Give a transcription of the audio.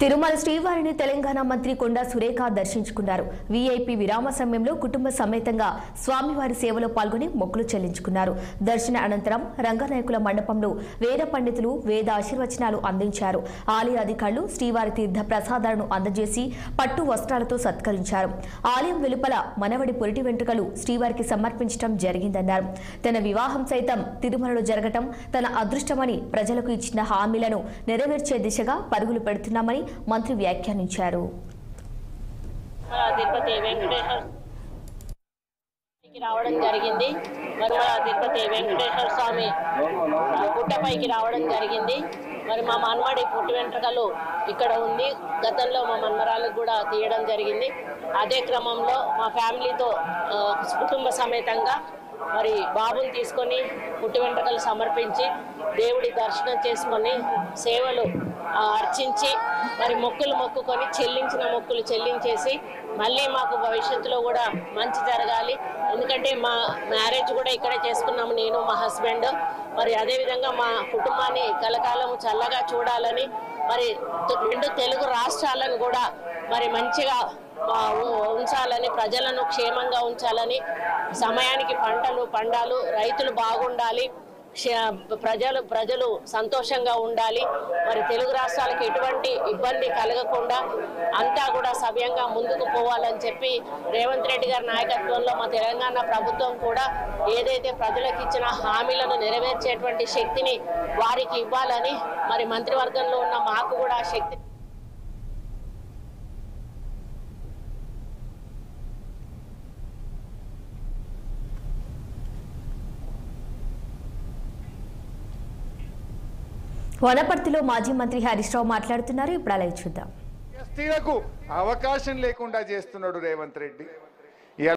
తిరుమల శ్రీవారిని తెలంగాణ మంత్రి కొండా సురేఖ దర్శించుకున్నారు వీఐపీ విరామ సమయంలో కుటుంబ సమేతంగా స్వామివారి సేవలో పాల్గొని మొక్కులు చెల్లించుకున్నారు దర్శన అనంతరం రంగనాయకుల మండపంలో వేద పండితులు వేద ఆశీర్వచనాలు అందించారు ఆలయ అధికారులు శ్రీవారి తీర్థ ప్రసాదాలను అందజేసి పట్టు వస్త్రాలతో సత్కరించారు ఆలయం వెలుపల మనవడి పొరిటి వెంట్రుకలు శ్రీవారికి సమర్పించడం జరిగిందన్నారు తన వివాహం సైతం తిరుమలలో జరగటం తన అదృష్టమని ప్రజలకు ఇచ్చిన హామీలను నెరవేర్చే దిశగా పరుగులు పెడుతున్నామని మంత్రి వ్యాఖ్యానించారు మన తిరుపతి వెంకటేశ్వర కి రావడం జరిగింది మరి మన తిరుపతి వెంకటేశ్వర స్వామి ఆ, గుట్టపైకి రావడం జరిగింది మరి మా మన్మడి పుట్టి వెంట్రుకలు ఇక్కడ ఉంది గతంలో మా మన్మరాలకు కూడా తీయడం జరిగింది అదే క్రమంలో మా ఫ్యామిలీతో ఆ, కుటుంబ సమేతంగా మరి బాబుని తీసుకొని పుట్టి వెంట్రుకలు సమర్పించి దేవుడి దర్శనం చేసుకొని సేవలు ఆ, అర్చించి మరి మొక్కులు మొక్కుకొని చెల్లించిన మొక్కులు చెల్లించేసి మళ్ళీ మాకు భవిష్యత్తులో కూడా మంచి జరగాలి ఎందుకంటే మా మ్యారేజ్ కూడా ఇక్కడే చేసుకున్నాము నేను మా హస్బెండ్ మరి అదేవిధంగా మా కుటుంబాన్ని కలకాలం చల్లగా చూడాలని మరి రెండు తెలుగు రాష్ట్రాలను కూడా మరి మంచిగా ఆ, ఉ- ఉంచాలని ప్రజలను క్షేమంగా ఉంచాలని సమయానికి పంటలు పండాలు రైతులు బాగుండాలి క్ష- ప్రజలు ప్రజలు సంతోషంగా ఉండాలి మరి తెలుగు రాష్ట్రాలకు ఎటువంటి ఇబ్బంది కలగకుండా అంతా కూడా సవ్యంగా ముందుకు పోవాలని చెప్పి రేవంత్ రెడ్డి గారి నాయకత్వంలో మా తెలంగాణ ప్రభుత్వం కూడా ఏదైతే ప్రజలకు ఇచ్చిన హామీలను నెరవేర్చేటువంటి శక్తిని వారికి ఇవ్వాలని మరి మంత్రివర్గంలో ఉన్న మాకు కూడా ఆ శక్తి వనపర్తిలో మాజీ మంత్రి హరీష్ రావు మాట్లాడుతున్నారు ఇప్పుడు అలా చూద్దాం ఎస్టీలకు అవకాశం లేకుండా చేస్తున్నాడు రేవంత్ రెడ్డి